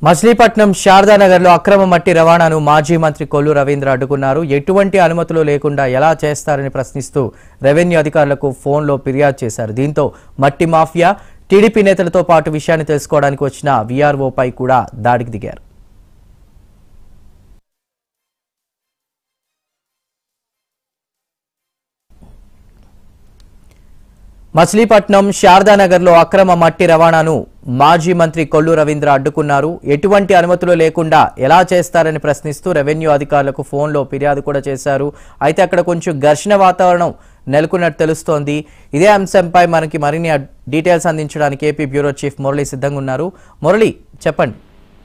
మచిలీపట్నం శారదానగర్లో అక్రమ మట్టి రవాణాను మాజీ మంత్రి కొల్లు రవీంద్ర అడ్డుకున్నారు ఎటువంటి అనుమతులు లేకుండా ఎలా చేస్తారని ప్రశ్నిస్తూ రెవెన్యూ అధికారులకు ఫోన్లో ఫిర్యాదు చేశారు దీంతో మట్టి మాఫియా టీడీపీ నేతలతో పాటు విషయాన్ని తెలుసుకోవడానికి వచ్చిన వీఆర్ఓపై కూడా దాడికి దిగారు మచిలీపట్నం శారదానగర్లో అక్రమ మట్టి రవాణాను మాజీ మంత్రి కొల్లు రవీంద్ర అడ్డుకున్నారు ఎటువంటి అనుమతులు లేకుండా ఎలా చేస్తారని ప్రశ్నిస్తూ రెవెన్యూ అధికారులకు ఫోన్లో ఫిర్యాదు కూడా చేశారు అయితే అక్కడ కొంచెం ఘర్షణ వాతావరణం నెలకొన్నట్టు తెలుస్తోంది ఇదే అంశంపై మనకి మరిన్ని అడ్- డీటెయిల్స్ అందించడానికి ఏపీ బ్యూరో చీఫ్ మురళి సిద్ధంగా ఉన్నారు మురళి చెప్పండి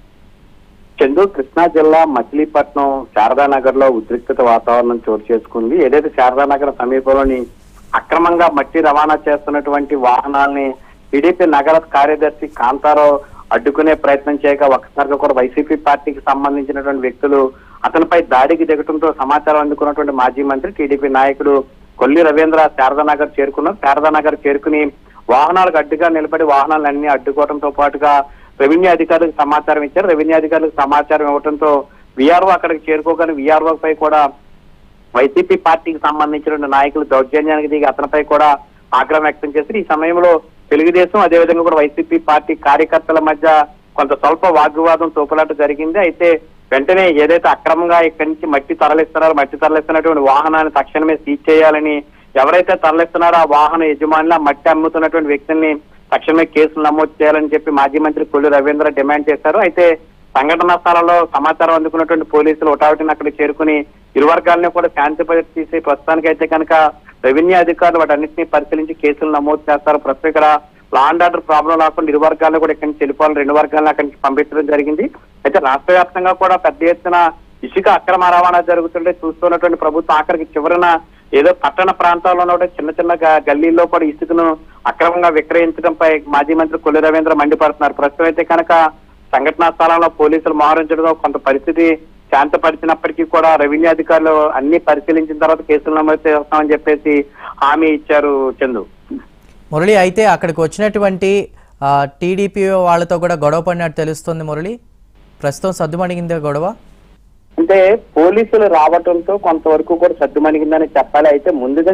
చందు కృష్ణా జిల్లా మచిలీపట్నం శారదానగర్ లో ఉద్రిక్తత వాతావరణం చోటు చేసుకుంది ఏదైతే శారదానగర్ సమీపంలోని అక్రమంగా మట్టి రవాణా చేస్తున్నటువంటి వాహనాల్ని టీడీపీ నగర కార్యదర్శి కాంతారావు అడ్డుకునే ప్రయత్నం చేయగా ఒకసారిగా కూడా వైసీపీ పార్టీకి సంబంధించినటువంటి వ్యక్తులు అతనిపై దాడికి దిగటంతో సమాచారం అందుకున్నటువంటి మాజీ మంత్రి టీడీపీ నాయకుడు కొల్లి రవీంద్ర శారదానగర్ చేరుకున్నారు శారదానగర్ చేరుకుని వాహనాలకు అడ్డుగా నిలబడి వాహనాలన్నీ అడ్డుకోవడంతో పాటుగా రెవెన్యూ అధికారులకు సమాచారం ఇచ్చారు రెవెన్యూ అధికారులకు సమాచారం ఇవ్వడంతో విఆర్ఓ అక్కడికి చేరుకోగానే విఆర్ఓ పై కూడా వైసీపీ పార్టీకి సంబంధించిన నాయకులు దౌర్జన్యానికి దిగి అతనిపై కూడా ఆగ్రహం వ్యక్తం చేశారు ఈ సమయంలో తెలుగుదేశం అదేవిధంగా కూడా వైసీపీ పార్టీ కార్యకర్తల మధ్య కొంత స్వల్ప వాగ్వివాదం తోపులాట జరిగింది అయితే వెంటనే ఏదైతే అక్రమంగా ఇక్కడి నుంచి మట్టి తరలిస్తున్నారో మట్టి తరలిస్తున్నటువంటి వాహనాన్ని తక్షణమే సీజ్ చేయాలని ఎవరైతే తరలిస్తున్నారో ఆ వాహన యజమానులు ఆ మట్టి అమ్ముతున్నటువంటి వ్యక్తుల్ని తక్షణమే కేసులు నమోదు చేయాలని చెప్పి మాజీ మంత్రి కొల్లు రవీంద్ర డిమాండ్ చేశారు అయితే సంఘటనా స్థలంలో సమాచారం అందుకున్నటువంటి పోలీసులు ఒకటావటిని అక్కడ చేరుకుని ఇరు వర్గాలను కూడా శాంతి తీసే ప్రస్తుతానికి అయితే కనుక రెవెన్యూ అధికారులు వాటన్నిటిని పరిశీలించి కేసులు నమోదు చేస్తారు ప్రస్తుతం ఇక్కడ లా అండ్ ఆర్డర్ ప్రాబ్లం రాకుండా ఇరు వర్గాలను కూడా ఇక్కడి నుంచి వెళ్ళిపోవాలి రెండు వర్గాలను అక్కడి నుంచి పంపించడం జరిగింది అయితే రాష్ట్ర వ్యాప్తంగా కూడా పెద్ద ఎత్తున ఇసుక అక్రమ రవాణా జరుగుతుంటే చూస్తున్నటువంటి ప్రభుత్వం ఆఖరికి చివరన ఏదో పట్టణ ప్రాంతాల్లో ఉన్న చిన్న చిన్న గ- గల్లీల్లో కూడా ఇసుకను అక్రమంగా విక్రయించడంపై మాజీ మంత్రి కొల్లి రవీంద్ర మండిపడుతున్నారు ప్రస్తుతం అయితే కనుక సంఘటనా స్థలంలో పోలీసులు మోహరించడంతో కొంత పరిస్థితి శాంతపరిచినప్పటికీ కూడా రెవెన్యూ అధికారులు అన్ని పరిశీలించిన తర్వాత కేసులు నమోదు చేస్తామని చెప్పేసి హామీ ఇచ్చారు చందు మురళి అయితే అక్కడికి వచ్చినటువంటి ఆ, టీడీపీ వాళ్ళతో కూడా గొడవ పడినట్టు తెలుస్తుంది మురళి ప్రస్తుతం సద్దుమణిగిందే గొడవ అంటే పోలీసులు రావడంతో కొంతవరకు కూడా సర్దుమణిగిందని చెప్పాలి అయితే ముందుగా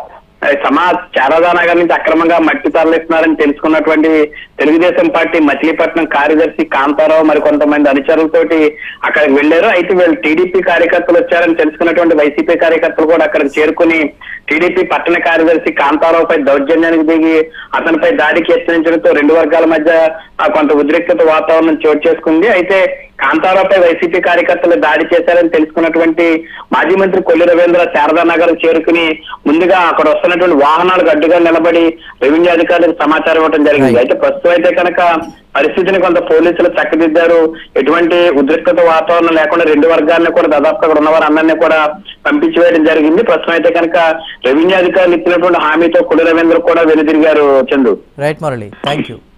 సమా శారదానగర్ నుంచి అక్రమంగా మట్టి తరలిస్తున్నారని తెలుసుకున్నటువంటి తెలుగుదేశం పార్టీ మచిలీపట్నం కార్యదర్శి కాంతారావు మరి కొంతమంది అనుచరులతోటి అక్కడికి వెళ్లారు అయితే వీళ్ళు టీడీపీ కార్యకర్తలు వచ్చారని తెలుసుకున్నటువంటి వైసీపీ కార్యకర్తలు కూడా అక్కడికి చేరుకుని టీడీపీ పట్టణ కార్యదర్శి కాంతారావుపై దౌర్జన్యానికి దిగి అతనిపై దాడికి యత్నించడంతో రెండు వర్గాల మధ్య ఆ, కొంత ఉద్రిక్తత వాతావరణం చోటు చేసుకుంది అయితే కాంతారావుపై వైసీపీ కార్యకర్తలు దాడి చేశారని తెలుసుకున్నటువంటి మాజీ మంత్రి కొల్లి రవీంద్ర శారదా నగర్ చేరుకుని ముందుగా అక్కడ వస్తున్నటువంటి వాహనాలకు అడ్డుగా నిలబడి రెవెన్యూ అధికారులకు సమాచారం ఇవ్వడం జరిగింది అయితే ప్రస్తుతం అయితే కనుక పరిస్థితిని కొంత పోలీసులు చక్కదిద్దారు ఎటువంటి ఉద్రిక్తత వాతావరణం లేకుండా రెండు వర్గాలను కూడా దాదాపు అక్కడ ఉన్న వారందరినీ కూడా పంపించి వేయడం జరిగింది ప్రస్తుతం అయితే కనుక రెవెన్యూ అధికారులు ఇచ్చినటువంటి హామీతో కొల్లి రవీంద్ర కూడా వెనుదిరిగారు Chandu right Murali thank you